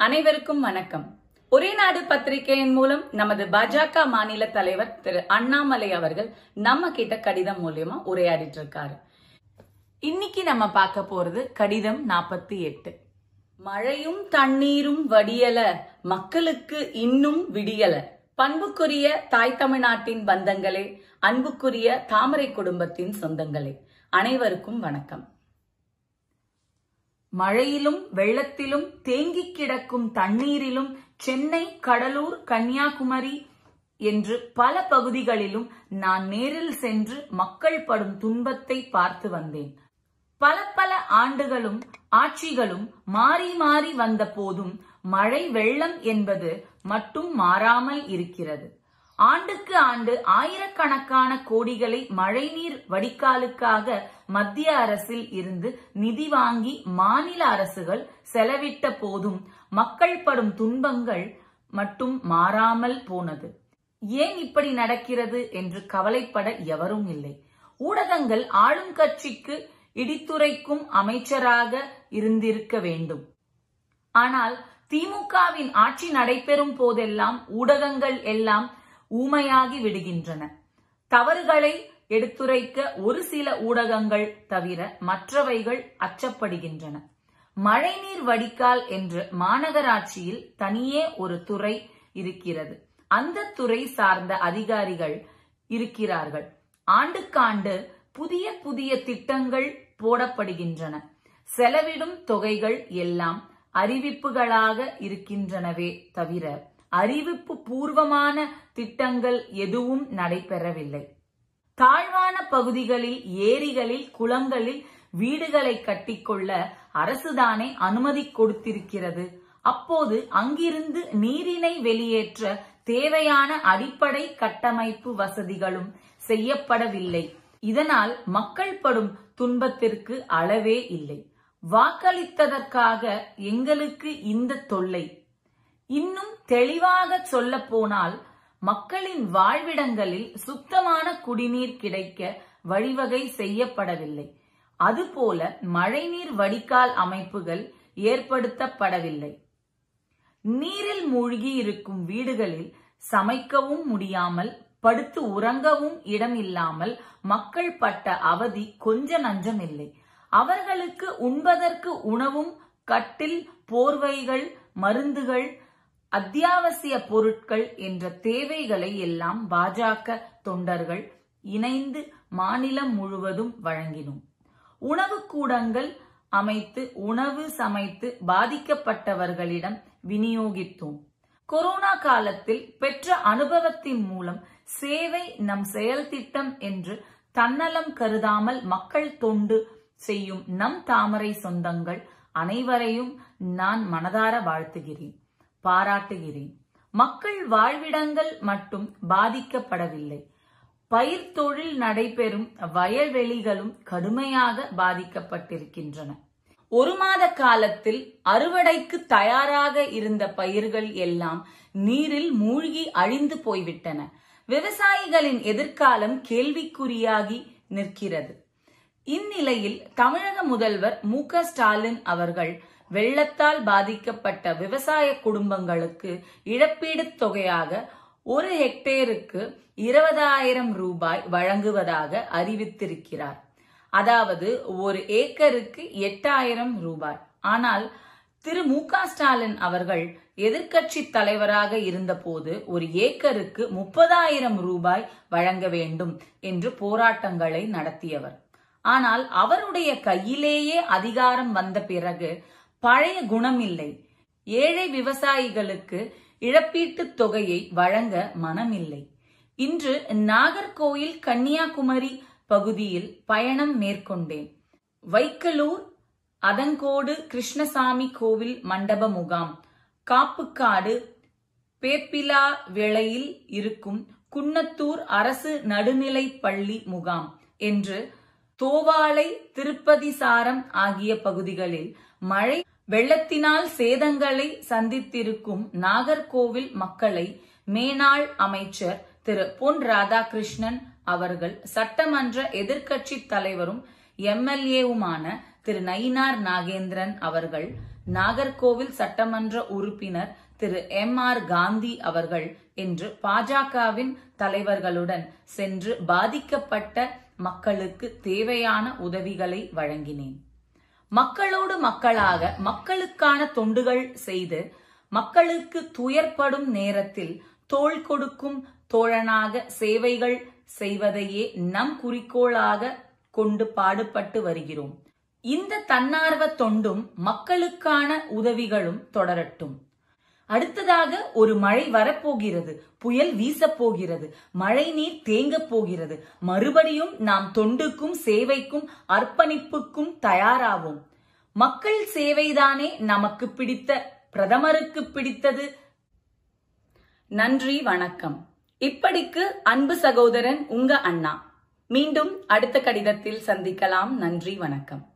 அனைவருக்கும் வணக்கம் ஒரே நாடு பத்திரிகையின் மூலம் நமது பாஜக மாநில தலைவர் திரு அண்ணாமலை அவர்கள் நம்ம கிட்ட கடிதம் மூலியமா உரையாடிட்டு இருக்காரு இன்னைக்கு நம்ம பார்க்க போறது கடிதம் நாற்பத்தி எட்டு மழையும் தண்ணீரும் வடியல மக்களுக்கு இன்னும் விடியல பண்புக்குரிய தாய் தமிழ்நாட்டின் பந்தங்களே அன்புக்குரிய தாமரை குடும்பத்தின் சொந்தங்களே அனைவருக்கும் வணக்கம் மழையிலும் வெள்ளத்திலும் தேங்கிக் கிடக்கும் தண்ணீரிலும் சென்னை கடலூர் கன்னியாகுமரி என்று பல பகுதிகளிலும் நான் நேரில் சென்று மக்கள் படும் துன்பத்தை பார்த்து வந்தேன் பல பல ஆண்டுகளும் ஆட்சிகளும் மாறி மாறி வந்த போதும் மழை வெள்ளம் என்பது மட்டும் மாறாமல் இருக்கிறது ஆண்டுக்கு ஆண்டு ஆயிரக்கணக்கான கோடிகளை மழைநீர் வடிகாலுக்காக மத்திய அரசில் இருந்து நிதி வாங்கி மாநில அரசுகள் செலவிட்ட போதும் மக்கள் படும் துன்பங்கள் மட்டும் மாறாமல் போனது ஏன் இப்படி நடக்கிறது என்று கவலைப்பட எவரும் இல்லை ஊடகங்கள் ஆளும் கட்சிக்கு இடித்துரைக்கும் அமைச்சராக இருந்திருக்க வேண்டும் ஆனால் திமுகவின் ஆட்சி நடைபெறும் போதெல்லாம் ஊடகங்கள் எல்லாம் ஊமையாகி விடுகின்றன தவறுகளை எடுத்துரைக்க ஒரு சில ஊடகங்கள் தவிர மற்றவைகள் அச்சப்படுகின்றன மழைநீர் வடிகால் என்று மாநகராட்சியில் தனியே ஒரு துறை இருக்கிறது அந்த துறை சார்ந்த அதிகாரிகள் இருக்கிறார்கள் ஆண்டுக்காண்டு புதிய புதிய திட்டங்கள் போடப்படுகின்றன செலவிடும் தொகைகள் எல்லாம் அறிவிப்புகளாக இருக்கின்றனவே தவிர அறிவிப்பு பூர்வமான திட்டங்கள் எதுவும் நடைபெறவில்லை தாழ்வான பகுதிகளில் ஏரிகளில் குளங்களில் வீடுகளை கட்டிக்கொள்ள அரசுதானே அனுமதி கொடுத்திருக்கிறது அப்போது அங்கிருந்து நீரினை வெளியேற்ற தேவையான அடிப்படை கட்டமைப்பு வசதிகளும் செய்யப்படவில்லை இதனால் மக்கள் படும் துன்பத்திற்கு அளவே இல்லை வாக்களித்ததற்காக எங்களுக்கு இந்த தொல்லை இன்னும் தெளிவாக சொல்ல போனால் மக்களின் வாழ்விடங்களில் சுத்தமான குடிநீர் கிடைக்க வழிவகை செய்யப்படவில்லை அதுபோல மழைநீர் வடிகால் அமைப்புகள் ஏற்படுத்தப்படவில்லை நீரில் மூழ்கி இருக்கும் வீடுகளில் சமைக்கவும் முடியாமல் படுத்து உறங்கவும் இடம் இல்லாமல் மக்கள் பட்ட அவதி கொஞ்ச நஞ்சம் இல்லை அவர்களுக்கு உண்பதற்கு உணவும் கட்டில் போர்வைகள் மருந்துகள் அத்தியாவசிய பொருட்கள் என்ற தேவைகளை எல்லாம் பாஜக தொண்டர்கள் இணைந்து மாநிலம் முழுவதும் வழங்கினோம் உணவு கூடங்கள் அமைத்து உணவு சமைத்து பாதிக்கப்பட்டவர்களிடம் விநியோகித்தோம் கொரோனா காலத்தில் பெற்ற அனுபவத்தின் மூலம் சேவை நம் செயல் திட்டம் என்று தன்னலம் கருதாமல் மக்கள் தொண்டு செய்யும் நம் தாமரை சொந்தங்கள் அனைவரையும் நான் மனதார வாழ்த்துகிறேன் பாராட்டுகிறேன் மக்கள் வாழ்விடங்கள் மட்டும் பாதிக்கப்படவில்லை பயிர் தொழில் நடைபெறும் வயல்வெளிகளும் கடுமையாக பாதிக்கப்பட்டிருக்கின்றன ஒரு மாத காலத்தில் அறுவடைக்கு தயாராக இருந்த பயிர்கள் எல்லாம் நீரில் மூழ்கி அழிந்து போய்விட்டன விவசாயிகளின் எதிர்காலம் கேள்விக்குறியாகி நிற்கிறது இந்நிலையில் தமிழக முதல்வர் மு ஸ்டாலின் அவர்கள் வெள்ளத்தால் பாதிக்கப்பட்ட விவசாய குடும்பங்களுக்கு இழப்பீடு தொகையாக ஒரு ஹெக்டேருக்கு இருபதாயிரம் ரூபாய் வழங்குவதாக அறிவித்திருக்கிறார் அதாவது ஒரு ஏக்கருக்கு எட்டாயிரம் ரூபாய் ஆனால் திரு மு ஸ்டாலின் அவர்கள் எதிர்கட்சி தலைவராக இருந்தபோது ஒரு ஏக்கருக்கு முப்பதாயிரம் ரூபாய் வழங்க வேண்டும் என்று போராட்டங்களை நடத்தியவர் ஆனால் அவருடைய கையிலேயே அதிகாரம் வந்த பிறகு பழைய குணமில்லை ஏழை விவசாயிகளுக்கு இழப்பீட்டுத் தொகையை வழங்க மனமில்லை இன்று நாகர்கோயில் கன்னியாகுமரி பகுதியில் பயணம் மேற்கொண்டேன் வைக்கலூர் அதங்கோடு கிருஷ்ணசாமி கோவில் மண்டப முகாம் காப்புக்காடு பேப்பிலா விளையில் இருக்கும் குன்னத்தூர் அரசு நடுநிலைப் பள்ளி முகாம் என்று தோவாளை திருப்பதி சாரம் ஆகிய பகுதிகளில் மழை வெள்ளத்தினால் சேதங்களை சந்தித்திருக்கும் நாகர்கோவில் மக்களை மேனாள் அமைச்சர் திரு பொன் ராதாகிருஷ்ணன் அவர்கள் சட்டமன்ற எதிர்க்கட்சி தலைவரும் எம்எல்ஏவுமான திரு நயினார் நாகேந்திரன் அவர்கள் நாகர்கோவில் சட்டமன்ற உறுப்பினர் திரு எம் ஆர் காந்தி அவர்கள் என்று பாஜகவின் தலைவர்களுடன் சென்று பாதிக்கப்பட்ட மக்களுக்கு தேவையான உதவிகளை வழங்கினேன் மக்களோடு மக்களாக மக்களுக்கான தொண்டுகள் செய்து மக்களுக்கு துயர்ப்படும் நேரத்தில் தோள் கொடுக்கும் தோழனாக சேவைகள் செய்வதையே நம் குறிக்கோளாக கொண்டு பாடுபட்டு வருகிறோம் இந்த தன்னார்வ தொண்டும் மக்களுக்கான உதவிகளும் தொடரட்டும் அடுத்ததாக ஒரு மழை வரப்போகிறது புயல் வீசப் போகிறது மழை நீர் தேங்கப் போகிறது மறுபடியும் நாம் தொண்டுக்கும் சேவைக்கும் அர்ப்பணிப்புக்கும் தயாராவோம் மக்கள் சேவைதானே நமக்கு பிடித்த பிரதமருக்கு பிடித்தது நன்றி வணக்கம் இப்படிக்கு அன்பு சகோதரன் உங்க அண்ணா மீண்டும் அடுத்த கடிதத்தில் சந்திக்கலாம் நன்றி வணக்கம்